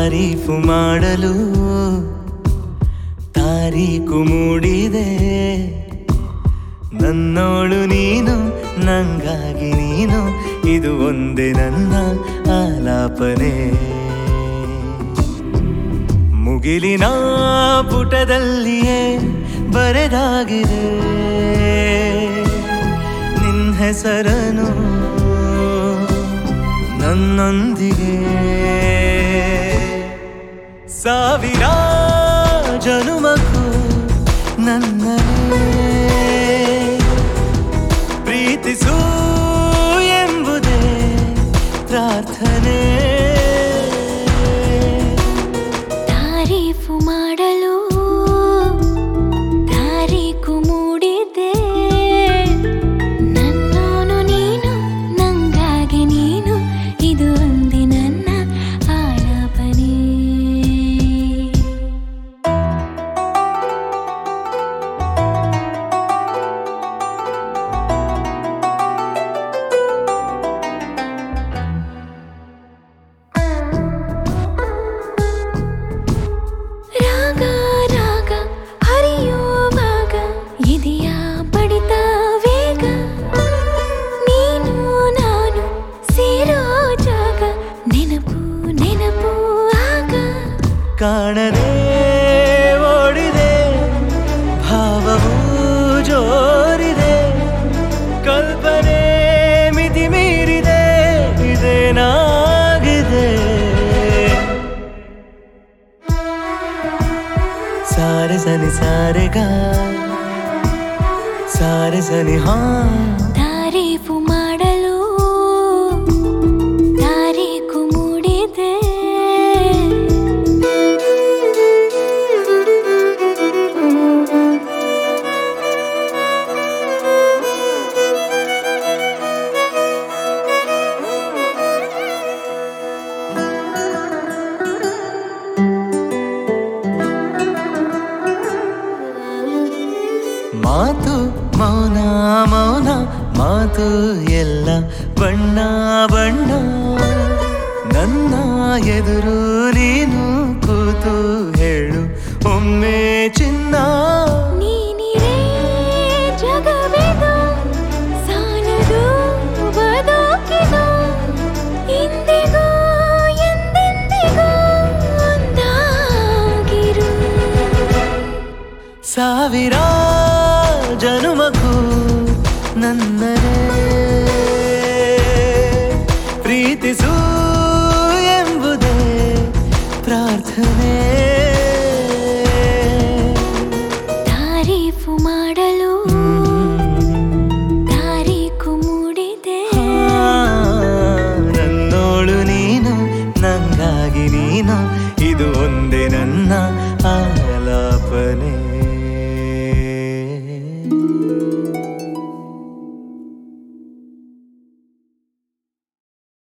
ತಾರೀಫು ಮಾಡಲು ತಾರೀಕು ಮೂಡಿದೆ ನನ್ನೋಳು ನೀನು ನಂಗಾಗಿ ನೀನು ಇದು ಒಂದೇ ನನ್ನ ಆಲಾಪನೆ ಮುಗಿಲಿನ ಪುಟದಲ್ಲಿಯೇ ಬರೆದಾಗಿದೆ ನಿನ್ನ ಹೆಸರನು ನನ್ನೊಂದಿಗೆ ಸಾವಿರ ಜನುಮಕ್ಕೂ ನನ್ನನ್ನೇ ಪ್ರೀತಿಸು ಎಂಬುದೇ ಪ್ರಾರ್ಥನೆ ತಾರೀಫು ಮಾಡಲು ತಾರೀಕು ಮೂಡಿದೆ ನನ್ನೋನು ನೀನು ನಂಗಾಗಿ ನೀನು ಇದು ಒಂದೇ ನನ್ನ ಆಲಾಪನೆ ರಾಗ ರಾಗ ಹರಿಯುವಾಗ ಇದೆಯ ಬಡಿತ ವೇಗ ನೀನು ನಾನು ಸೇರೋ ಜಾಗ ನೆನಪು ನೆನಪು ಆಗ ಕಾಣದೆ ಓಡಿದೆ ಭಾವವು ಜೋರಿದೆ ಕಲ್ಪನೆ ಮಿತಿ ಮೀರಿದೆ ಇದೇನಾಗಿದೆ ಸಾರೆ ಸನಿ ಸಾರೆಗ ಸಾರೆ ಸನಿ ಹಾ ತಾರೀಫು ಮಾಡಲು ತಾರೀಕು ಮೂಡಿದೆ ಮಾತು ಮೌನ ಮೌನ ಮಾತು ಎಲ್ಲ ಬಣ್ಣ ಬಣ್ಣ ನನ್ನ ಎದುರು ನೀನು ಕೂತು ಹೇಳು ಒಮ್ಮೆ ಚಿನ್ನ ನೀನಿರೇ ಜಗವೆದು ಸಾಲದು ಬದುಕಿದು ಇಂದಿಗೂ ಎಂದೆಂದಿಗೂ ಒಂದಾಗಿರು ಸಾವಿರ ಜನುಮಕ್ಕೂ ನನ್ನನೇ ಪ್ರೀತಿಸು ಎಂಬುದೇ ಪ್ರಾರ್ಥನೆ ತಾರೀಫು ಮಾಡಲು ತಾರೀಕು ಮೂಡಿದೆ ನನ್ನೋಳು ನೀನು ನಂಗಾಗಿ ನೀನು ಇದು ಒಂದೇ ನನ್ನ ಆಲಾಪನೆ